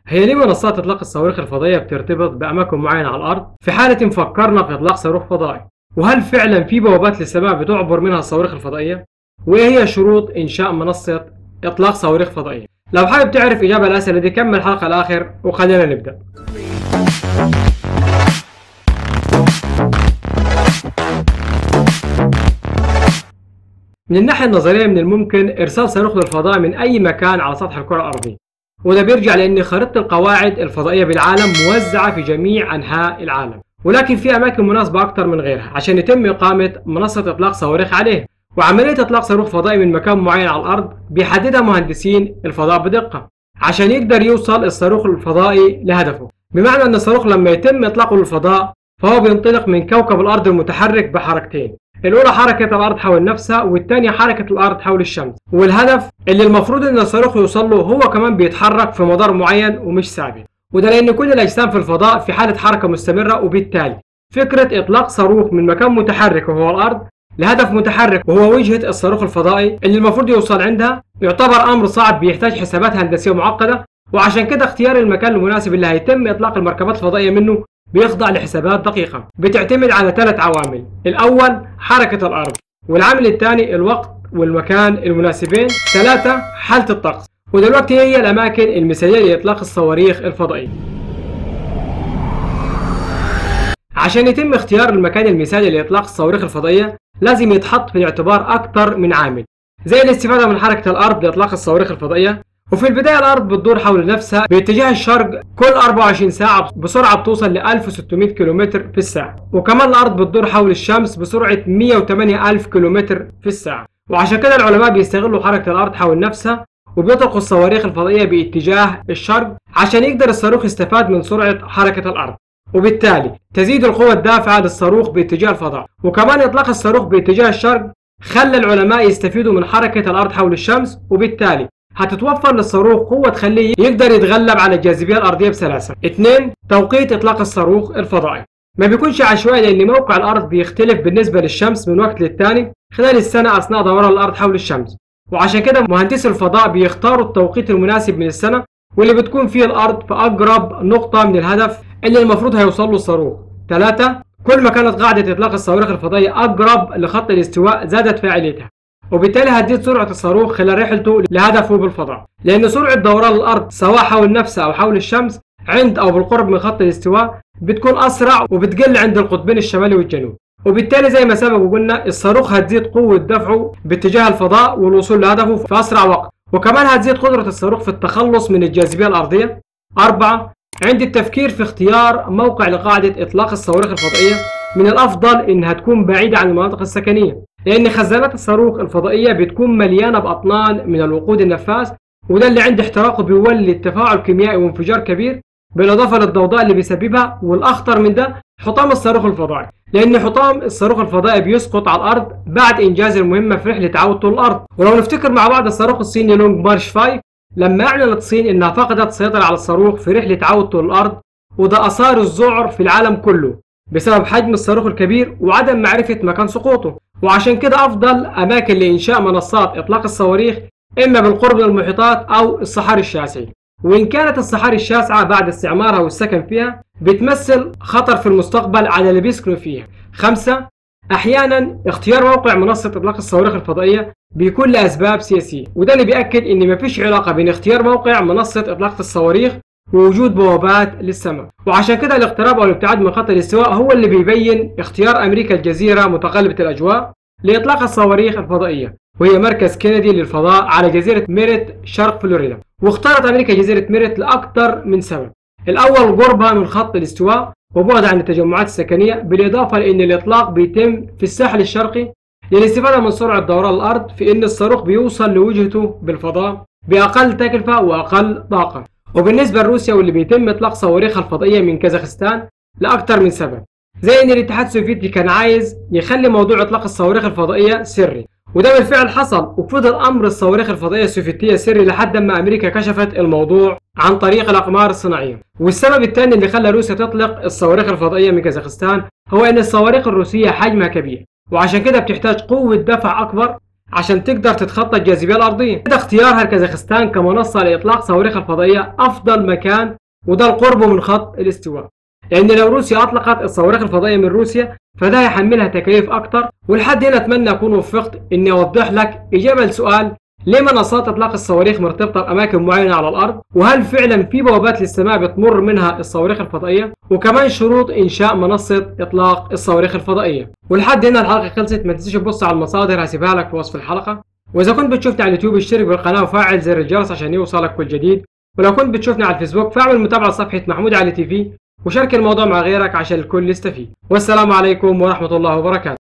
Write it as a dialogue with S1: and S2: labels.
S1: هي ليه منصات إطلاق الصواريخ الفضائية بترتبط بأماكن معينة على الأرض في حالة فكرنا في إطلاق صاروخ فضائي وهل فعلا في بوابات للسماء بتعبر منها الصواريخ الفضائية وإيه هي شروط إنشاء منصة إطلاق صواريخ فضائية لو حابب تعرف إجابة الأسئلة دي كمل الحلقة الآخر وخلينا نبدأ من الناحية النظرية من الممكن إرسال صاروخ للفضاء من أي مكان على سطح الكرة الأرضية وده بيرجع لأن خريطة القواعد الفضائية بالعالم موزعة في جميع أنحاء العالم ولكن في أماكن مناسبة أكتر من غيرها عشان يتم إقامة منصة إطلاق صواريخ عليه وعملية إطلاق صاروخ فضائي من مكان معين على الأرض بيحددها مهندسين الفضاء بدقة عشان يقدر يوصل الصاروخ الفضائي لهدفه بمعنى أن الصاروخ لما يتم إطلاقه للفضاء فهو بينطلق من كوكب الأرض المتحرك بحركتين الأولى حركة الأرض حول نفسها والثانية حركة الأرض حول الشمس والهدف اللي المفروض إن الصاروخ يوصل له هو كمان بيتحرك في مدار معين ومش ثابت وده لأن كل الأجسام في الفضاء في حالة حركة مستمرة وبالتالي فكرة إطلاق صاروخ من مكان متحرك وهو الأرض لهدف متحرك وهو وجهة الصاروخ الفضائي اللي المفروض يوصل عندها يعتبر أمر صعب بيحتاج حسابات هندسية معقدة وعشان كده اختيار المكان المناسب اللي هيتم إطلاق المركبات الفضائية منه بيخضع لحسابات دقيقة بتعتمد على ثلاث عوامل الأول حركة الأرض والعامل الثاني الوقت والمكان المناسبين ثلاثة حالة الطقس ودلوقتي هي الأماكن المثالية لإطلاق الصواريخ الفضائية عشان يتم اختيار المكان المثالي لإطلاق الصواريخ الفضائية لازم يتحط في الاعتبار أكتر من عامل زي الاستفادة من حركة الأرض لإطلاق الصواريخ الفضائية وفي البداية الأرض بتدور حول نفسها باتجاه الشرق كل 24 ساعة بسرعة بتوصل ل 1600 كم في الساعة وكمان الأرض بتدور حول الشمس بسرعة 108 ألف كم في الساعة وعشان كده العلماء بيستغلوا حركة الأرض حول نفسها وبيطلقوا الصواريخ الفضائية باتجاه الشرق عشان يقدر الصاروخ يستفاد من سرعة حركة الأرض وبالتالي تزيد القوة الدافعة للصاروخ باتجاه الفضاء وكمان إطلاق الصاروخ باتجاه الشرق خلى العلماء يستفيدوا من حركة الأرض حول الشمس وبالتالي هتتوفر للصاروخ قوة تخليه يقدر يتغلب على الجاذبية الأرضية بسلاسة. اثنين توقيت إطلاق الصاروخ الفضائي. ما بيكونش عشوائي لأن موقع الأرض بيختلف بالنسبة للشمس من وقت للتاني خلال السنة أثناء دوران الأرض حول الشمس. وعشان كده مهندسي الفضاء بيختاروا التوقيت المناسب من السنة واللي بتكون فيه الأرض في أقرب نقطة من الهدف اللي المفروض هيوصل له الصاروخ. ثلاثة كل ما كانت قاعدة إطلاق الصواريخ الفضائية أقرب لخط الاستواء زادت فاعليتها. وبالتالي هتزيد سرعة الصاروخ خلال رحلته لهدفه بالفضاء لأن سرعة دوران الأرض سواء حول نفسها أو حول الشمس عند أو بالقرب من خط الاستواء بتكون أسرع وبتقل عند القطبين الشمالي والجنوب وبالتالي زي ما سبق وقلنا الصاروخ هتزيد قوة دفعه باتجاه الفضاء والوصول لهدفه في أسرع وقت وكمان هتزيد قدرة الصاروخ في التخلص من الجاذبية الأرضية أربعة عند التفكير في اختيار موقع لقاعدة إطلاق الصواريخ الفضائية من الأفضل إنها تكون بعيدة عن المناطق السكنية لأن خزانات الصاروخ الفضائية بتكون مليانة بأطنان من الوقود النفاث وده اللي عند احتراقه بيولد تفاعل كيميائي وانفجار كبير بالإضافة للضوضاء اللي بيسببها والأخطر من ده حطام الصاروخ الفضائي لأن حطام الصاروخ الفضائي بيسقط على الأرض بعد إنجاز المهمة في رحلة عودته للأرض ولو نفتكر مع بعض الصاروخ الصيني لونج مارش 5 لما أعلنت الصين إنها فقدت السيطرة على الصاروخ في رحلة عودته للأرض وده أثار الذعر في العالم كله بسبب حجم الصاروخ الكبير وعدم معرفة مكان سقوطه وعشان كده أفضل أماكن لإنشاء منصات إطلاق الصواريخ إما بالقرب من المحيطات أو الصحاري الشاسعة وإن كانت الصحاري الشاسعة بعد استعمارها والسكن فيها بتمثل خطر في المستقبل على اللي بيسكنوا فيها خمسة أحيانا اختيار موقع منصة إطلاق الصواريخ الفضائية بيكون لأسباب سياسية وده اللي بيأكد إن مفيش علاقة بين اختيار موقع منصة إطلاق الصواريخ ووجود بوابات للسماء وعشان كده الاقتراب او الابتعاد من خط الاستواء هو اللي بيبين اختيار امريكا الجزيره متقلبه الاجواء لاطلاق الصواريخ الفضائيه وهي مركز كندي للفضاء على جزيره ميريت شرق فلوريدا واختارت امريكا جزيره ميريت لاكثر من سبب الاول قربها من خط الاستواء وبعد عن التجمعات السكنيه بالاضافه لان الاطلاق بيتم في الساحل الشرقي للاستفاده من سرعه دوران الارض في ان الصاروخ بيوصل لوجهته بالفضاء باقل تكلفه واقل طاقه وبالنسبة لروسيا واللي بيتم إطلاق صواريخها الفضائية من كازاخستان لأكثر من سبب زي إن الاتحاد السوفيتي كان عايز يخلي موضوع إطلاق الصواريخ الفضائية سري وده بالفعل حصل وفضل أمر الصواريخ الفضائية السوفيتية سري لحد ما أمريكا كشفت الموضوع عن طريق الأقمار الصناعية والسبب الثاني اللي خلى روسيا تطلق الصواريخ الفضائية من كازاخستان هو إن الصواريخ الروسية حجمها كبير وعشان كده بتحتاج قوة دفع أكبر عشان تقدر تتخطى الجاذبية الأرضية ده اختيارها لكازاخستان كمنصة لإطلاق صواريخ الفضائية أفضل مكان وده القرب من خط الاستواء لأن لو روسيا أطلقت الصواريخ الفضائية من روسيا فده هيحملها تكاليف أكتر ولحد هنا أتمنى أكون وفقت إني أوضح لك إجابة لسؤال ليه منصات إطلاق الصواريخ مرتبطة بأماكن معينة على الأرض وهل فعلا في بوابات للسماء بتمر منها الصواريخ الفضائية وكمان شروط إنشاء منصة إطلاق الصواريخ الفضائية ولحد هنا الحلقة خلصت ما تنساش تبص على المصادر هسيبها لك في وصف الحلقة وإذا كنت بتشوفني على اليوتيوب اشترك بالقناة وفعل زر الجرس عشان يوصلك كل جديد ولو كنت بتشوفني على الفيسبوك فاعمل متابعة لصفحة محمود علي تي في وشارك الموضوع مع غيرك عشان الكل يستفيد والسلام عليكم ورحمة الله وبركاته